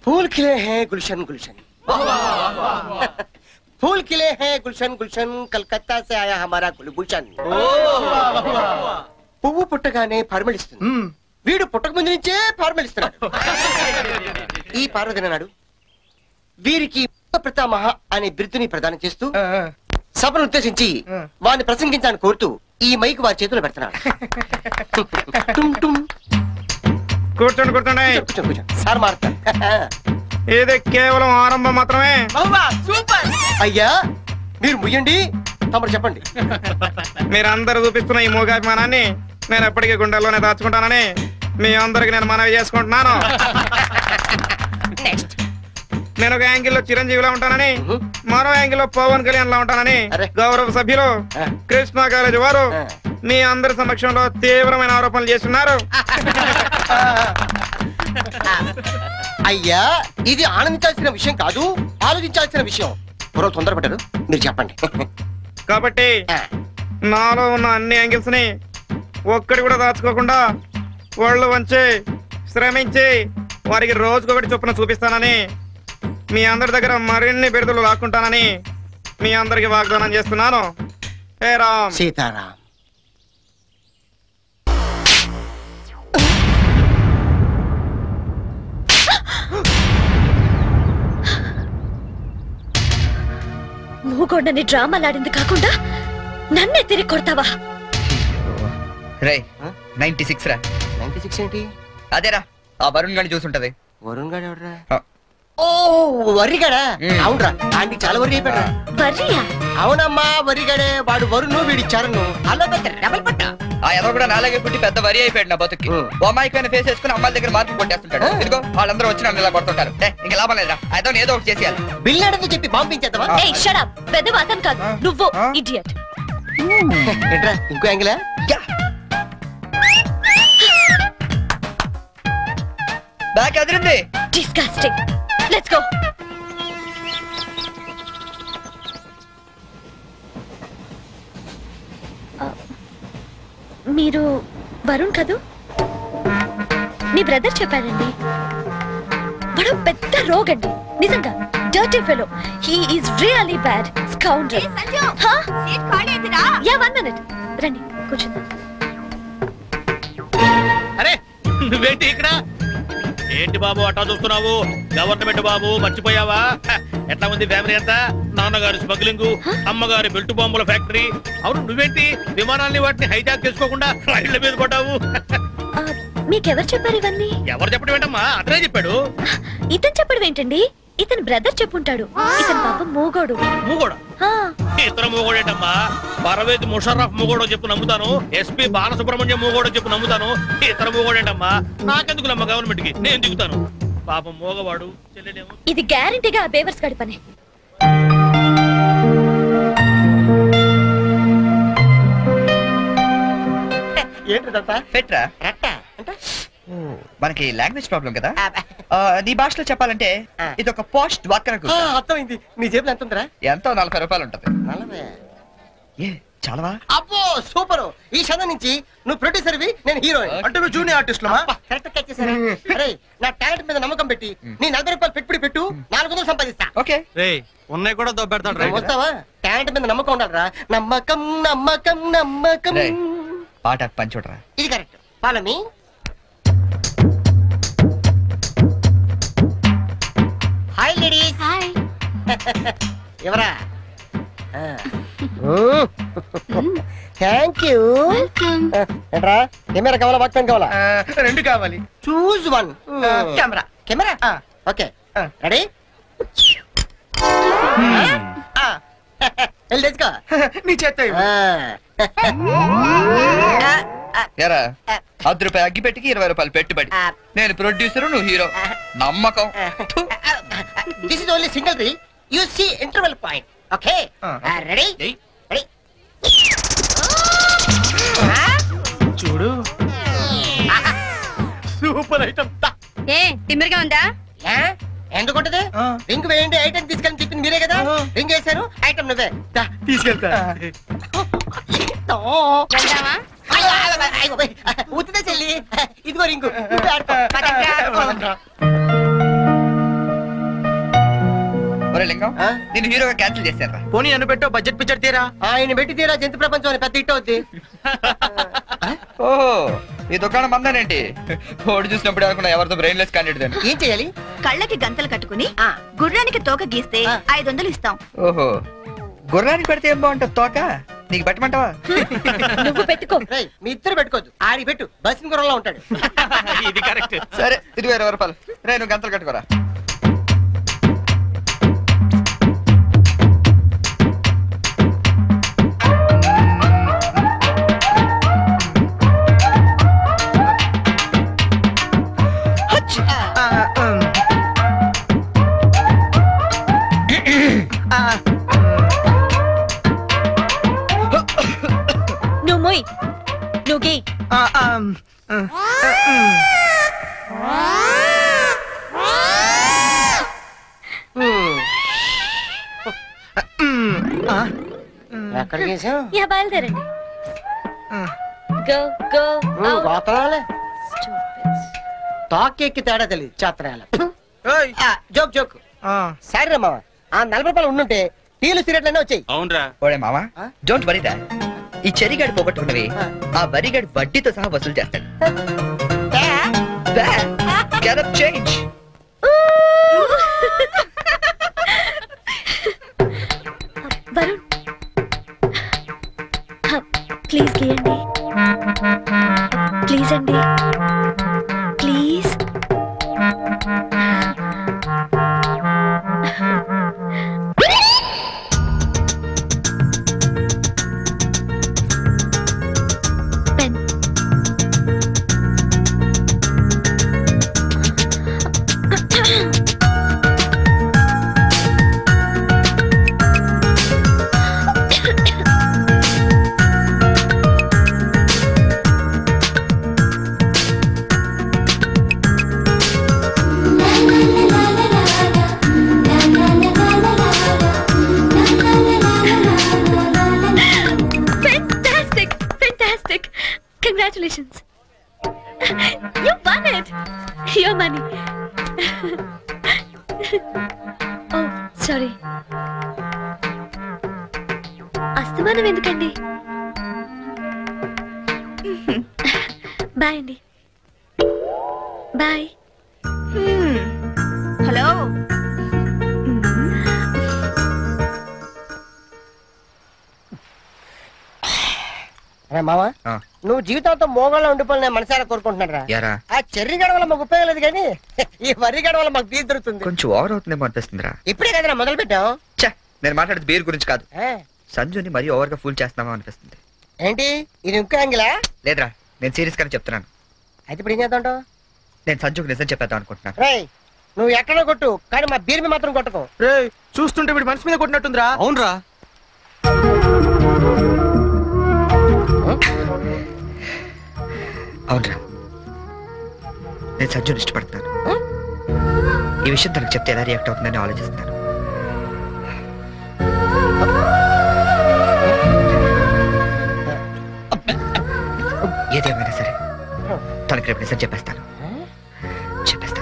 फूल खिले हैं गुलशन गुलशन फूल खिले हैं गुलशन गुलशन कलकत्ता से आया हमारा गुलभूषण పువ్వు పుట్టగానే పరిమళిస్తుంది వీడు పుట్టక ముందు నుంచే పరిమళిస్తున్నాడు ఈ పార్వదిన నాడు వీరికి ప్రతామహ అనే బిరుదుని ప్రదానం చేస్తూ సభను ఉద్దేశించి వారిని ప్రసంగించాలని కోరుతూ ఈ మైక్ వారి చేతిలో పెడుతున్నాడు టుమ్ టుమ్. కూర్చోండి కూర్చోండి కూర్చో, కూర్చో. సార్ మారుతారు ఇది కేవలం ఆరంభం మాత్రమే అయ్యా మీరు ముయ్యండి తమరు చెప్పండి మీరందరూ చూపిస్తున్న ఈ మూగాభిమానాన్ని నేను ఎప్పటికీ గుండెల్లోనే దాచుకుంటానని మీ అందరికి నేను మనవి చేసుకుంటున్నాను నేను ఒక యాంగిల్లో చిరంజీవిలో ఉంటానని మరో యాంగిల్లో పవన్ కళ్యాణ్ లో ఉంటానని అరే. గౌరవ సభ్యులు ఆ. కృష్ణా కాలేజీ వారు ఆ. మీ అందరి సమక్షంలో తీవ్రమైన ఆరోపణలు చేస్తున్నారు అయ్యా ఇది ఆనందించాల్సిన విషయం కాదు ఆలోచించాల్సిన విషయం మరో తొందరపడ్డారు మీరు చెప్పండి కాబట్టి ఆ, నాలో ఉన్న అన్ని యాంగిల్స్ ని ఒక్కడి కూడా దాచుకోకుండా వాళ్ళు వంచి శ్రమించి వారికి రోజుకొకటి చొప్పున చూపిస్తానని మీ అందరి దగ్గర మరిన్ని బిరుదులు లాక్కుంటానని మీ అందరికి వాగ్దానం చేస్తున్నాను హే రామ్ సీతారాం మూగొండని డ్రామాలాడింది కాకుండా నన్నే తిరిగి కొడతావా రై ఆ? నైన్టీ సిక్స్ రా నైన్టీ సిక్స్ ఏంటి అదేరా ఆ వరుణ్ గాని చూసుంటది వరుణ్ గారు ఎవడరా ఆ. ఓ వరిగాడా మ్. అవునరా ఆంటీ చాలా వరి అయిపోయాడు వర్రియా అవునమ్మా వరిగాడే వాడు వరుణు వీడి చరణు అలా పెద్ద డబల్ పట్ట ఆ ఎదవ కూడా నాలాగే పుట్టి పెద్ద వరి అయిపోయాడు నా బతుక్కి ఉం. బొమ్మాయికైనా ఫేస్ వేసుకుని అమ్మాయిల దగ్గర మార్కులు కొట్టేస్తుంటాడు ఆ. ఇదిగో వాళ్ళందరూ వచ్చి నన్ను ఇలా కొడుతుంటారు ఏ, ఇంక లాభం లేదురా అయితే ఏదో ఒకటి చేసేయాలి బిల్లాడని చెప్పి పంపించేద్దామా ఏయ్ షట్ అప్ పెద్ద అతను కాదు నువ్వు ఆ? ఇడియట్ ఏంట్రా ఇంకో యాంగిలా యా. బ్యాక్ అదిరింది డిస్గస్టింగ్ లెట్స్ గో మీరు వరుణ్ కదూ మీ బ్రదర్ చెప్పాడండి వాడు పెద్ద రోగండి నిజంగా dirty fellow he is really bad scoundrel yeah one minute రండి కూర్చుందాం అరే నువ్వేంటి ఇక్కడ ఏంటి బాబు అట్టా చూస్తున్నావు గవర్నమెంట్ బాబు మర్చిపోయావా హ, ఎట్లా ఉంది ఫ్యామిలీ అంతా నాన్నగారు స్మగ్లింగ్ అమ్మగారి బెల్ట్ బాంబుల ఫ్యాక్టరీ అవును నువ్వేంటి విమానాల్ని వాటిని హైజాక్ చేసుకోకుండా రైళ్ల మీద కొట్టావు ఆ, మీకెవరు చెప్పారు ఇవన్నీ ఎవరు చెప్పడం ఏంటమ్మా అతనే చెప్పాడు ఇతను చెప్పడం ఏంటండి ఇతని బ్రదర్ చెప్పుంటాడు ఇతని పాపం మూగోడు మూగోడ ఆ, ఇతర మూగోడేటమ్మా పర్వేజ్ ముషర్రఫ్ మూగోడో చెప్పు నమ్ముతాను ఎస్పీ బాలసుబ్రహ్మణ్యం మూగోడో చెప్పు నమ్ముతాను ఇతర మూగోడేటమ్మా నాకెందుకు నమ్మ గవర్నమెంట్ కి నేను దిగుతాను పాపం మూగవాడు చెల్లెడేమో ఇది గ్యారంటీగా ఆ బేవర్స్ గడి పని ఏంటిదంతా పెట్రా రెట్ట అంటే మనకి లాంగ్వేజ్ ప్రాబ్లం కదా ఆ, నీ భాషలో చెప్పాలంటే ఇది ఒక పోస్ట్ డ్వాకరకు ఆ, అర్థమైంది నీ జేబులో ఎంత ఉందిరా ఎంతో నలభై రూపాయలు ఉంటది నలభై ఏ చాలవా అబ్బో సూపర్ ఈ క్షణం నుంచి నువ్వు ప్రొడ్యూసర్వి నేను హీరోయిన్ అంటే నువ్వు జూనియర్ ఆర్టిస్ట్ కరెక్ట్ క్యాచ్ చేశారా అరే నా టాలెంట్ మీద నమ్మకం పెట్టి నీ నలభై రూపాయలు పెట్టుబడి పెట్టు నాలుగు వందలు సంపాదిస్తా ఓకే రే ఉన్నాయి కూడా దొబ్బెడతాడు నువ్వు వస్తావా టాలెంట్ మీద నమ్మకం ఉండాలరా నమ్మకం నమ్మకం నమ్మకం రేయ్. పాట పంచోటరా ఇది correct follow me hi ladies hi ఎవరా థ్యాంక్ యూ ఏంట్రా కెమెరా కావాలా వాక్ పెన్ కావాలా రెండు కావాలి choose one camera. Camera okay ready వెళ్ళి తెచ్చుకో నీ చేత ఎరా పది రూపాయలు అగ్గి పెట్టికి ఇరవై రూపాయలు పెట్టుబడి నేను ప్రొడ్యూసర్ నువ్వు హీరో నమ్మకం థు. దిస్ ఇస్ ఓన్లీ సింగిల్ రీ you see interval point okay ready ready చూడు సూపర్ ఐటమ్ ఏ తిమ్మిరిగా ఉందా ఎందుకు ఉంటది ఆ. రింగ్ వేయండి ఐటమ్ తీసుకెళ్ళి చెప్పింది మీరే కదా ఆ. రింగ్ వేశారు ఐటమ్ నువ్వే దా. తీసుకెళ్తా ఏంటో. వెళ్దామా అయ్యో, అయ్యో, అయ్యో, అయ్యో. ఉత్తిదే చెల్లి ఇదిగో రింగు నువ్వే ఆడుకో. పద, ఆడుకో. ఒరే లింగం ఆ? నేను హీరోగా క్యాన్సిల్ చేశాను రా పోనీ నన్ను పెట్టో బడ్జెట్ పిక్చర్ తీరా ఆయన పెట్టి తీరా జంతు ప్రపంచం అని పెద్ద హిట్ అవుద్ది ఓహో ఈ దుకాణం మందానేంటి ఓడి చూసినప్పుడు అనుకున్నా ఎవరితో బ్రెయిన్లెస్ క్యాండిడేట్ అని ఏం చేయాలి కళ్ళకి గంతలు కట్టుకుని ఆ. గుర్రానికి తోక గీస్తే ఆ. ఐదు వందలు ఇస్తాం ఓహో గుర్రానికి పెడితే ఏం బాగుంటుంది తోక నీకు పెట్టమంటావా నువ్వు పెట్టుకో రేయ్ మీ ఇద్దరు పెట్టుకోవద్దు ఆడి పెట్టు బస్సు గుర్రంలో ఉంటాడు ఇది కరెక్ట్ సరే ఇదిగో ఇరవై రూపాయలు రే నువ్వు గంటలు కట్టుకోరా నువ్వు మొయ్ నువ్వు గీ ఎక్కడికి వేసాం యా బయలుదేరండి గో గో గోతరాలే తాక్ ఎక్కి తేడా తెలియదు చాత్రాల జోక్ జోక్ సరే మామ ఆ నలభై రూపాయలు ఉండుంటే టీలు సిగరెట్లనే వచ్చాయి అవునరా ఓడే మావా ఆ? డోంట్ వరీ ఈ చెరిగాడు పోగొట్టుకున్నవి ఆ. ఆ వరిగాడు వడ్డీతో సహా వసూలు చేస్తాడు చేంజ్ వరుణ్ ప్లీజ్ గీయండి ప్లీజ్ అండి please pen Fantastic! Fantastic! Congratulations! You won it! Your money. oh, sorry. అస్తమానం ఎందుకండి బాయ్ అండి బాయ్ హలో రే మామ ఆ. నువ్వు జీవితంతో మోగంలో ఉండిపోయి నేను మనసారా కోరుకుంటున్నాను రా యారా ఆ చెర్రి గడ వల్ల మాకు ఉపయోగం లేదు కానీ ఈ వరి గడ వల్ల మాకు తీసి దొరుకుతుంది కొంచెం ఓవర్ అవుతుందేమో అనిపిస్తుందిరా ఇప్పుడే కదా మొదలు పెట్టాం ఛే నేను మాట్లాడేది బీర్ గురించి కాదు ఆ, సంజుని మరీ ఓవర్ గా ఫుల్ చేస్తున్నామో అనిపిస్తుంది ఏంటి ఇది ఇంకో యాంగిలా లేదురా నేను సీరియస్ గానే చెప్తున్నాను అయితే ఇప్పుడు ఏం చేద్దాం నేను సంజుకు నిజం చెప్పేద్దాం అనుకుంటున్నాను రేయ్ నువ్వు ఎక్కడో కొట్టు కానీ మా బీర్ మీద మాత్రం కొట్టకు రే చూస్తుంటే వీడి మనసు మీద కొట్టినట్టుందిరా అవునరా అవునరా నేను సంజుని ఇష్టపడుతున్నాను ఈ విషయం తనకు చెప్తే ఎలా రియాక్ట్ అవుతుందని ఆలోచిస్తున్నాను ఏదేమైనా సరే తనకి రేపు నిజం చెప్పేస్తాను చెప్పేస్తాను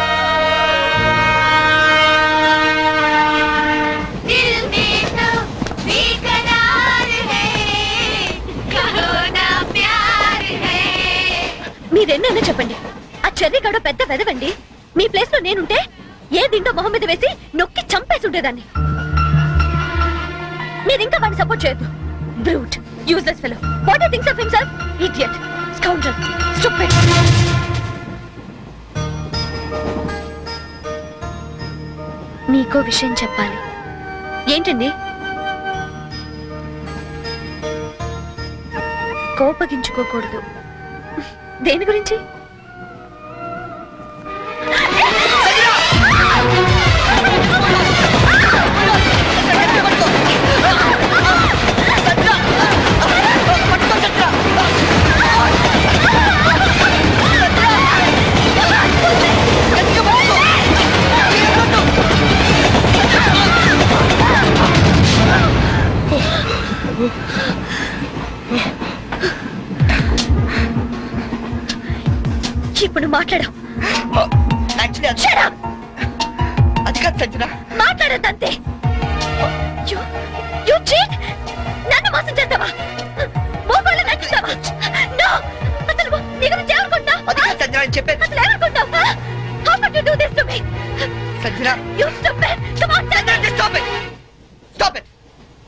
మీరెన్నైనా చెప్పండి ఆ చెర్రీ గడ పెద్ద వెదవండి మీ ప్లేస్ లో నేనుంటే ఏ దిండో మొహం మీద వేసి నొక్కి చంపేసి ఉండేదాన్ని మీరు ఇంకా వాడిని సపోర్ట్ చేయొద్దు brute useless fellow what you thinks of himself idiot scoundrel stupid మీకో విషయం చెప్పాలి ఏంటండి కోపగించుకోకూడదు దేని గురించి ఇప్పుడు మాట్లాడాం యాక్చువల్లీ Shut up! అది కాదు సంజన మాట్లాడద్దంతే You, you cheat! నన్ను మోసం చేస్తావా మోసాలు నచ్చుతావా No! అసలు నీ గురించి ఏమనుకుంటున్నావు? అది కాదు సంజన నేను చెప్పేది అసలు ఏమనుకుంటున్నావు? How could you do this to me? Sanjana You stupid! Come on, tell me! Stop it stop it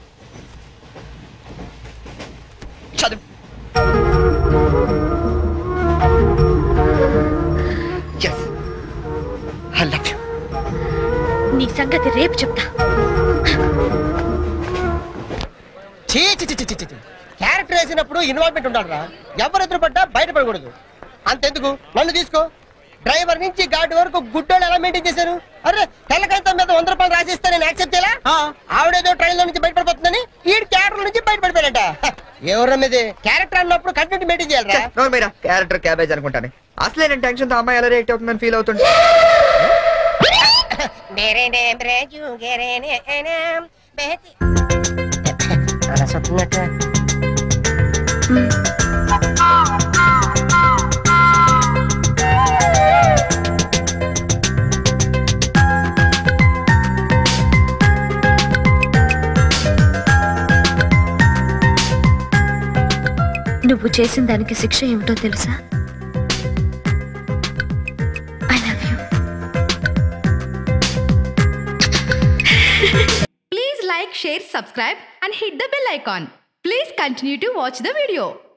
చదువు ఎస్ ఐ లవ్ యూ నీ సంగతి రేపు చెప్తా చీ చీ చీ, చీ, చీ, చీ. క్యారెక్టర్ వేసినప్పుడు ఇన్వాల్వ్మెంట్ ఉండాలిరా ఎవరు ఎదురు పడ్డా బయటపడకూడదు అంతెందుకు నన్ను తీసుకో డ్రైవర్ నుంచి గాడి వరకు గుడ్డోళ్ళు ఎలా మెయింటైన్ చేశారు అరే తెల్లకాంతం మీద వంద రూపాయలు రాసిస్తే నేను యాక్సెప్ట్ చేయాలా ఆవిడేదో ట్రైన్ లో నుంచి బయటపడిపోతుందని ఈ క్యారెక్టర్ నుంచి బయటపడిపోయాడట ఎవరి మీద క్యారెక్టర్ అన్నప్పుడు కంటెంట్ మెయింటైన్ చేయాలరా నోరు మీరా క్యారెక్టర్ క్యాబేజ్ అనుకుంటాను అసలే నేను టెన్షన్ తో అమ్మాయి ఎలా రియాక్ట్ అవుతుందని ఫీల్ అవుతుంది అలా చెప్తున్నట్టు నువ్వు చేసిన దానికి శిక్ష ఏమిటో తెలుసా I love you Please like, share, subscribe and hit the bell icon. Please continue to watch the video.